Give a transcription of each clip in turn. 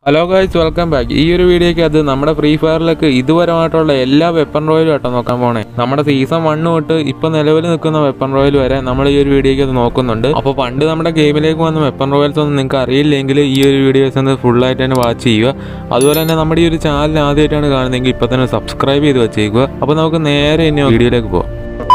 hello guys welcome back ഈ ഒരു വീഡിയോയ്ക്ക് അത് നമ്മുടെ ഫ്രീ ഫയറിലേക്ക് ഇതുവരമായിട്ടുള്ള എല്ലാ വെപ്പൺ റോയലും ആട്ടോ നോക്കാൻ പോണേ നമ്മുടെ സീസൺ വണ്ണ് തൊട്ട് ഇപ്പൊ നിലവിൽ നിൽക്കുന്ന വെപ്പൺ റോയൽ വരെ നമ്മൾ ഈ ഒരു വീഡിയോയ്ക്ക് അത് നോക്കുന്നുണ്ട് അപ്പോൾ പണ്ട് നമ്മുടെ ഗെയിമിലേക്ക് വന്ന വെപ്പൺ റോയൽസ് ഒന്നും നിങ്ങൾക്ക് അറിയില്ലെങ്കിൽ ഈ ഒരു വീഡിയോസ് ഒന്ന് full ആയിട്ട് തന്നെ വാച്ച് ചെയ്യുക അതുപോലെ തന്നെ നമ്മുടെ ഈ ഒരു ചാനൽ ആദ്യമായിട്ടാണ് കാണുന്നതെങ്കിൽ ഇപ്പൊ തന്നെ സബ്സ്ക്രൈബ് ചെയ്ത് വെച്ചേക്കുക അപ്പോൾ നമുക്ക് നേരെ ഇനി വീഡിയോയിലേക്ക് പോകാം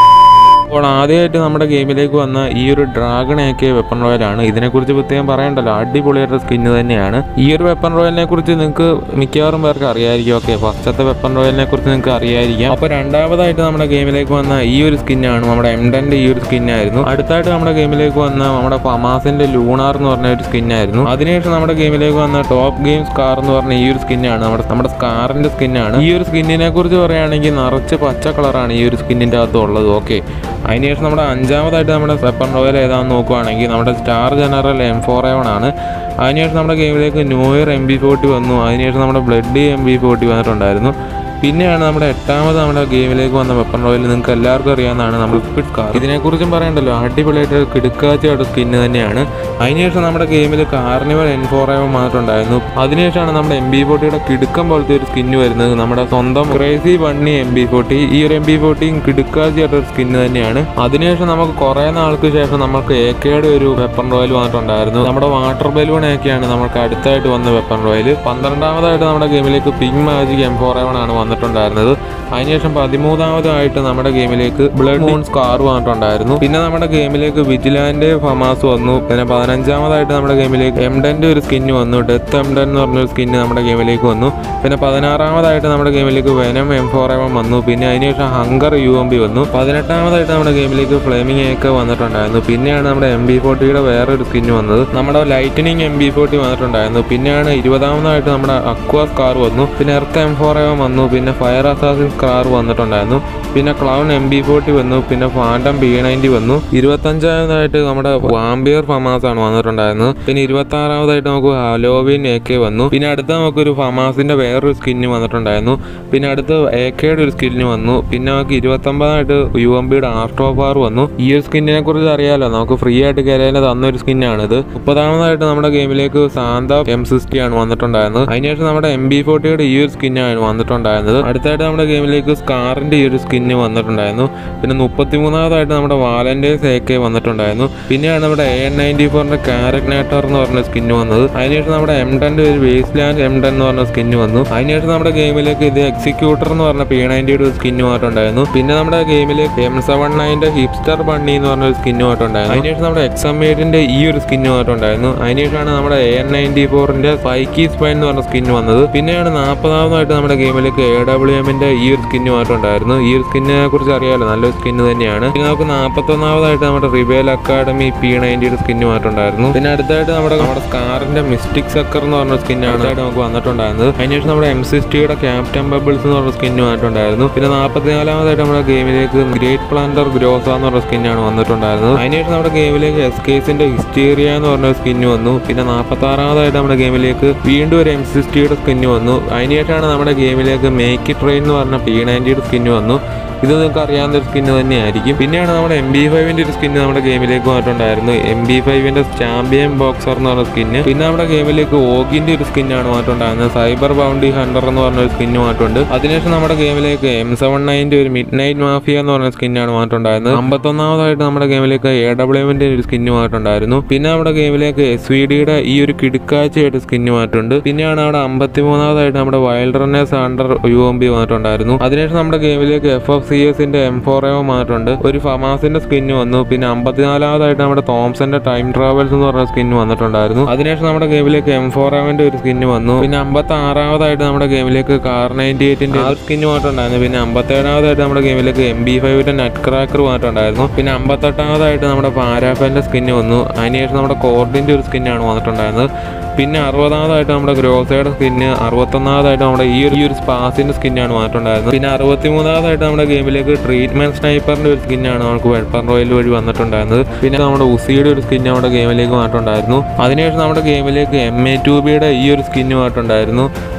അപ്പോൾ ആദ്യമായിട്ട് നമ്മുടെ ഗെയിമിലേക്ക് വന്ന ഈ ഒരു ഡ്രാഗൺ ആക്കിയ വെപ്പൺ റോയലാണ് ഇതിനെക്കുറിച്ച് പ്രത്യേകം പറയണ്ടല്ലോ അടിപൊളിയായിട്ട് സ്കിന്ന് തന്നെയാണ് ഈ ഒരു വെപ്പൺ റോയലിനെ കുറിച്ച് നിങ്ങൾക്ക് മിക്കവാറും പേർക്ക് അറിയായിരിക്കും ഓക്കെ ഫസ്റ്റത്തെ വെപ്പൺ റോയലിനെ കുറിച്ച് നിങ്ങൾക്ക് അറിയായിരിക്കാം അപ്പോൾ രണ്ടാമതായിട്ട് നമ്മുടെ ഗെയിമിലേക്ക് വന്ന ഈ ഒരു സ്കിന്നാണ് നമ്മുടെ എംഡന്റെ ഈ ഒരു സ്കിന്നായിരുന്നു അടുത്തായിട്ട് നമ്മുടെ ഗെയിമിലേക്ക് വന്ന നമ്മുടെ ഫമാസിന്റെ ലൂണാർ എന്ന് പറഞ്ഞ ഒരു സ്കിന്നായിരുന്നു അതിനുശേഷം നമ്മുടെ ഗെയിമിലേക്ക് വന്ന ടോപ്പ് ഗെയിം സ്കാർ എന്ന് പറഞ്ഞ ഈ ഒരു സ്കിന്നാണ് നമ്മുടെ നമ്മുടെ സ്കാറിന്റെ സ്കിന്നാണ് ഈ ഒരു സ്കിന്നിനെ കുറിച്ച് പറയുകയാണെങ്കിൽ നിറച്ച് പച്ച കളറാണ് ഈ ഒരു സ്കിന്നിന്റെ അകത്ത് ഉള്ളത് ഓക്കെ അതിനുശേഷം നമ്മുടെ അഞ്ചാമതായിട്ട് നമ്മുടെ വെപ്പൺ റോയൽ ഏതാണെന്ന് നോക്കുവാണെങ്കിൽ നമ്മുടെ star general M four A one ആണ് അതിനുശേഷം നമ്മുടെ ഗെയിമിലേക്ക് new year M B forty വന്നു അതിനുശേഷം നമ്മുടെ ബ്ലഡ് എം ബി ഫോർട്ടി വന്നിട്ടുണ്ടായിരുന്നു പിന്നെയാണ് നമ്മുടെ എട്ടാമത് നമ്മുടെ ഗെയിമിലേക്ക് വന്ന വെപ്പൺ റോയൽ നിങ്ങൾക്ക് എല്ലാവർക്കും അറിയാവുന്നതാണ് നമ്മൾ സ്പിഡ് കാർ ഇതിനെക്കുറിച്ചും പറയണ്ടല്ലോ അടിപൊളിയായിട്ട് കിടുക്കാച്ചയുടെ സ്കിന്ന് തന്നെയാണ് അതിനുശേഷം നമ്മുടെ ഗെയിമിൽ കാർണിവൽ എൻ ഫോർ എവൺ വന്നിട്ടുണ്ടായിരുന്നു അതിനുശേഷമാണ് നമ്മുടെ എം ബി ഫോർട്ടിയുടെ കിടുക്കം പോലത്തെ ഒരു സ്കിന്ന് വരുന്നത് നമ്മുടെ സ്വന്തം crazy bunny M B forty ഈ ഒരു എം ബി ഫോർട്ടിയും കിടുക്കാച്ചയായിട്ട് ഒരു സ്കിന്ന് തന്നെയാണ് അതിനുശേഷം നമുക്ക് കുറേ നാൾക്ക് ശേഷം നമുക്ക് എ കെയുടെ ഒരു വെപ്പൺ റോയൽ വന്നിട്ടുണ്ടായിരുന്നു നമ്മുടെ വാട്ടർ ബലൂൺ ഒക്കെയാണ് നമുക്ക് അടുത്തായിട്ട് വന്ന വെപ്പൺ റോയൽ പന്ത്രണ്ടാമതായിട്ട് നമ്മുടെ ഗെയിമിലേക്ക് pink magic M four A one ആണ് വന്നിട്ടുണ്ടായിരുന്നത് അതിനുശേഷം പതിമൂന്നാമതായിട്ട് നമ്മുടെ ഗെയിമിലേക്ക് ബ്ലഡ് മൂൺ സ്കാർ വന്നിട്ടുണ്ടായിരുന്നു പിന്നെ നമ്മുടെ ഗെയിമിലേക്ക് വിജിലാൻഡ് ഫമാസ് വന്നു പിന്നെ പതിനഞ്ചാമതായിട്ട് നമ്മുടെ ഗെയിമിലേക്ക് എംഡന്റെ ഒരു സ്കിന്ന് വന്നു ഡെത്ത് എംഡൻ എന്ന് പറഞ്ഞൊരു സ്കിന്ന് നമ്മുടെ ഗെയിമിലേക്ക് വന്നു പിന്നെ പതിനാറാമതായിട്ട് നമ്മുടെ ഗെയിമിലേക്ക് വെനം എം ഫോർ എവൺ വന്നു പിന്നെ അതിനുശേഷം ഹങ്കർ യു എം ബി വന്നു പതിനെട്ടാമതായിട്ട് നമ്മുടെ ഗെയിമിലേക്ക് ഫ്ലെമിംഗ് ഒക്കെ വന്നിട്ടുണ്ടായിരുന്നു പിന്നെയാണ് നമ്മുടെ എം ബി ഫോർട്ടിയുടെ വേറൊരു സ്കിന്ന് വന്നത് നമ്മുടെ ലൈറ്റനിങ് എം ബി ഫോർട്ടി വന്നിട്ടുണ്ടായിരുന്നു പിന്നെയാണ് ഇരുപതാമതായിട്ട് നമ്മുടെ അക്വ സ്കാർ വന്നു പിന്നെ എർത്ത് എം ഫോർ എവൺ വന്നു പിന്നെ ഫയർ അസാസിൻ സ്കാർ വന്നിട്ടുണ്ടായിരുന്നു പിന്നെ ക്ലൗൺ എം ബി ഫോർട്ടി വന്നു പിന്നെ ഫാൻഡം ബി നയൻറ്റി വന്നു ഇരുപത്തഞ്ചാമതായിട്ട് നമ്മുടെ വാമ്പിയർ ഫമാസ് ആണ് വന്നിട്ടുണ്ടായിരുന്നത് പിന്നെ ഇരുപത്തി ആറാമതായിട്ട് നമുക്ക് ഹലോവിൻ എ കെ വന്നു പിന്നെ അടുത്ത നമുക്കൊരു ഫമാസിന്റെ വേറൊരു സ്കിന്ന് വന്നിട്ടുണ്ടായിരുന്നു പിന്നെ അടുത്ത് എ കെയുടെ ഒരു സ്കിന്ന് വന്നു പിന്നെ നമുക്ക് ഇരുപത്തൊമ്പതായിട്ട് യു എം ബിയുടെ ആർട്ടോ ബാർ വന്നു ഈ ഒരു സ്കിന്നിനെ കുറിച്ച് അറിയാലോ നമുക്ക് ഫ്രീ ആയിട്ട് കരയിൽ തന്ന ഒരു സ്കിന്നാണിത് മുപ്പതാമതായിട്ട് നമ്മുടെ ഗെയിമിലേക്ക് സാന്ത എം സിക്സ്റ്റി ആണ് വന്നിട്ടുണ്ടായിരുന്നത് അതിനുശേഷം നമ്മുടെ എം ബി ഫോർട്ടിയുടെ ഈ ഒരു സ്കിന്നാണ് വന്നിട്ടുണ്ടായിരുന്നത് അടുത്തായിട്ട് നമ്മുടെ ഗെയിമിലേക്ക് സ്കാറിന്റെ ഈ ഒരു സ്കിന്ന് വന്നിട്ടുണ്ടായിരുന്നു പിന്നെ മുപ്പത്തിമൂന്നാമതായിട്ട് നമ്മുടെ വാലന്റൈൻസ് എ കെ വന്നിട്ടുണ്ടായിരുന്നു പിന്നെയാണ് നമ്മുടെ എ എൻ നയൻറ്റി ഫോറിന്റെ കാരക്നേറ്റർ എന്ന് പറഞ്ഞ സ്കിന്ന് വന്നത് അതിനുശേഷം നമ്മുടെ എം ടെന്റെ ഒരു വേസ്റ്റ് ലാൻഡ് എം ടെൻ എന്ന് പറഞ്ഞ സ്കിന്ന് വന്നു അതിനുശേഷം നമ്മുടെ ഗെയിമിലേക്ക് ഇത് എക്സിക്യൂട്ടർ എന്ന് പറഞ്ഞ പി നയൻറ്റിയുടെ ഒരു സ്കിന്ന് വന്നിട്ടുണ്ടായിരുന്നു പിന്നെ നമ്മുടെ ഗെയിമിലേക്ക് എം സെവൻ നയൻ്റെ ഹിപ്സ്റ്റർ ബണ്ണി എന്ന് പറഞ്ഞ ഒരു സ്കിന്ന് വന്നിട്ടുണ്ടായിരുന്നു അതിനുശേഷം നമ്മുടെ എക്സാം എയ്റ്റിന്റെ ഈ ഒരു സ്കിന്ന് വന്നിട്ടുണ്ടായിരുന്നു അതിനുശേഷമാണ് നമ്മുടെ എ എൻ നയൻറ്റി ഫോറിന്റെ ഫൈക്കി സ്പൈൻ എന്ന് പറഞ്ഞ സ്കിന്ന് വന്നത് പിന്നെയാണ് നാൽപ്പതാമതായിട്ട് നമ്മുടെ ഗെയിമിലേക്ക് എ ഡബ്ല്യു എമ്മിന്റെ ഈ ഒരു സ്കിന്ന് വന്നിട്ടുണ്ടായിരുന്നു ഈ ഒരു സ്കിന്നിനെ കുറിച്ച് അറിയാലോ നല്ലൊരു സ്കിന്ന് തന്നെയാണ് പിന്നെ നമുക്ക് നാൽപ്പത്തൊന്നാമതായിട്ട് നമ്മുടെ റിബേൽ അക്കാഡമി പി നയൻറ്റിയുടെ സ്കിന്ന് വന്നിട്ടുണ്ടായിരുന്നു പിന്നെ അടുത്തായിട്ട് നമ്മുടെ നമ്മുടെ സ്കാറിന്റെ മിസ്റ്റിക് സക്കർ എന്ന് പറഞ്ഞ സ്കിന്നാണ് അടുത്തായിട്ട് നമുക്ക് വന്നിട്ടുണ്ടായിരുന്നത് അതിനുശേഷം നമ്മുടെ എം സിക്സ്റ്റിയുടെ ക്യാപ്റ്റൻ ബബിൾസ് എന്ന് പറഞ്ഞ സ്കിന്ന് വന്നിട്ടുണ്ടായിരുന്നു പിന്നെ നാൽപ്പത്തിനാലാമതായിട്ട് നമ്മുടെ ഗെയിമിലേക്ക് ഗ്രേറ്റ് പ്ലാന്റർ ഗ്രോസ എന്ന് പറഞ്ഞ സ്കിന്നാണ് വന്നിട്ടുണ്ടായിരുന്നത് അതിനുശേഷം നമ്മുടെ ഗെയിമിലേക്ക് എസ് കേസിന്റെ ഹിസ്റ്റീരിയ എന്ന് പറഞ്ഞ സ്കിന്ന് വന്നു പിന്നെ നാൽപ്പത്തി ആറാമതായിട്ട് നമ്മുടെ ഗെയിമിലേക്ക് വീണ്ടും ഒരു എം സിക്സ്റ്റിയുടെ സ്കിന്ന് വന്നു അതിനുശേഷമാണ് നമ്മുടെ ഗെയിമിലേക്ക് മേക്ക് ട്രെയിൻ എന്ന് പറഞ്ഞ പി നയൻറ്റിയുടെ സ്കിന്ന് വന്നു ഇത് നിങ്ങൾക്ക് അറിയാവുന്ന ഒരു സ്കിന്ന് തന്നെയായിരിക്കും പിന്നെയാണ് നമ്മുടെ എം ബി ഫൈവിന്റെ ഒരു സ്കിന്ന് നമ്മുടെ ഗെയിമിലേക്ക് വന്നിട്ടുണ്ടായിരുന്നു എം ബി ഫൈവിന്റെ ചാമ്പ്യൻ ബോക്സർ എന്ന് പറഞ്ഞ സ്കിന്ന് പിന്നെ നമ്മുടെ ഗെയിമിലേക്ക് ഓഗിന്റെ ഒരു സ്കിന്നാണ് മാറ്റുണ്ടായിരുന്നത് സൈബർ ബൗണ്ടി ഹണ്ടർ എന്ന് പറഞ്ഞ ഒരു സ്കിന്ന് മാറ്റുണ്ട് അതിനുശേഷം നമ്മുടെ ഗെയിമിലേക്ക് എം സെവൻ നയൻ്റെ ഒരു മിഡ് നൈറ്റ് മാഫിയ എന്ന് പറഞ്ഞ സ്കിന്നാണ് മാറ്റുണ്ടായിരുന്നത് അമ്പത്തൊന്നാമതായിട്ട് നമ്മുടെ ഗെയിമിലേക്ക് എ ഡബ്ല്യുവിന്റെ ഒരു സ്കിന്ന് മാറ്റുണ്ടായിരുന്നു പിന്നെ നമ്മുടെ ഗെയിമിലേക്ക് എസ് വി ഡിയുടെ ഈ ഒരു കിടുക്കാഴ്ചയായിട്ട് സ്കിന്ന് മാറ്റുണ്ട് പിന്നെയാണ് അവിടെ അമ്പത്തിമൂന്നാമതായിട്ട് നമ്മുടെ wilderness under U M B വന്നിട്ടുണ്ടായിരുന്നു അതിനുശേഷം നമ്മുടെ ഗെയിമിലേക്ക് എഫ് എഫ് സി എസിന്റെ എം ഫോർ എവ വന്നിട്ടുണ്ട് ഒരു ഫമാസിന്റെ സ്കിന്ന് വന്നു പിന്നെ അമ്പത്തിനാലാമതായിട്ട് നമ്മുടെ തോംസന്റെ ടൈം ട്രാവൽസ് എന്ന് പറഞ്ഞ സ്കിന്ന് വന്നിട്ടുണ്ടായിരുന്നു അതിനുശേഷം നമ്മുടെ ഗെയിമിലേക്ക് എം ഫോർ എവന്റെ ഒരു സ്കിന്ന് വന്നു പിന്നെ അമ്പത്തി ആറാമതായിട്ട് നമ്മുടെ ഗെയിമിലേക്ക് കാർ നയൻറ്റി എയ്റ്റിന്റെ ആ സ്കിന്ന് വന്നിട്ടുണ്ടായിരുന്നു പിന്നെ അമ്പത്തേഴാമതായിട്ട് നമ്മുടെ ഗെയിമിലേക്ക് എം ബി ഫൈവിന്റെ നെറ്റ് ക്രാക്കർ വന്നിട്ടുണ്ടായിരുന്നു പിന്നെ അമ്പത്തെട്ടാമതായിട്ട് നമ്മുടെ പാരാഫന്റെ സ്കിന്ന് വന്നു അതിനുശേഷം നമ്മുടെ കോർഡിന്റെ ഒരു സ്കിന്നാണ് വന്നിട്ടുണ്ടായിരുന്നത് പിന്നെ അറുപതാമതായിട്ട് നമ്മുടെ ഗ്രോസയുടെ സ്കിന്ന് അറുപത്തൊന്നാമതായിട്ട് നമ്മുടെ ഈ ഒരു ഈ ഒരു സ്പാസിന്റെ സ്കിന്നാണ് വന്നിട്ടുണ്ടായിരുന്നത് പിന്നെ അറുപത്തിമൂന്നാമതായിട്ട് നമ്മുടെ ഗെയിമിലേക്ക് ട്രീറ്റ്മെന്റ് സ്നൈപ്പറിന്റെ ഒരു സ്കിന്നാണ് നമുക്ക് വെപ്പൺ റോയൽ വഴി വന്നിട്ടുണ്ടായിരുന്നത് പിന്നെ നമ്മുടെ ഉസിയുടെ ഒരു സ്കിന്ന് നമ്മുടെ ഗെയിമിലേക്ക് വന്നിട്ടുണ്ടായിരുന്നു അതിനുശേഷം നമ്മുടെ ഗെയിമിലേക്ക് എം എ ടു ബിയുടെ ഈ ഒരു സ്കിന്ന് വന്നിട്ടുണ്ടായിരുന്നു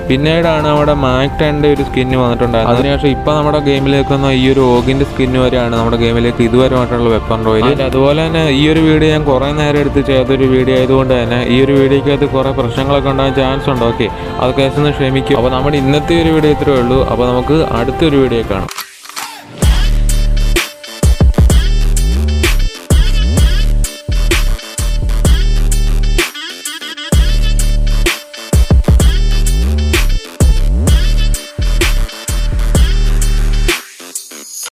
പിന്നീടാണ് അവിടെ മാക്ടൻ്റെ ഒരു സ്കിന്ന് വന്നിട്ടുണ്ടായിരുന്നത് അതിനുശേഷം ഇപ്പൊ നമ്മുടെ ഗെയിമിലേക്ക് വന്ന ഈ ഒരു ഓഗിന്റെ സ്കിന്ന് വരെയാണ് നമ്മുടെ ഗെയിമിലേക്ക് ഇതുവരെയായിട്ടുള്ള വെപ്പൺ റോയിൽ അതുപോലെ തന്നെ ഈ ഒരു വീഡിയോ ഞാൻ കുറെ നേരം എടുത്ത് ചെയ്തൊരു വീഡിയോ ആയതുകൊണ്ട് തന്നെ ഈ ഒരു വീഡിയോക്കകത്ത് കുറെ പ്രശ്നങ്ങളൊക്കെ ഉണ്ടാകാൻ ചാൻസ് ഉണ്ട് ഓക്കെ അതൊക്കെ ഒന്ന് ക്ഷമിക്കും അപ്പോൾ നമ്മുടെ ഇന്നത്തെ ഒരു വീഡിയോ ഇത്രയേ ഉള്ളൂ അപ്പോൾ നമുക്ക് അടുത്തൊരു വീഡിയോ കാണാം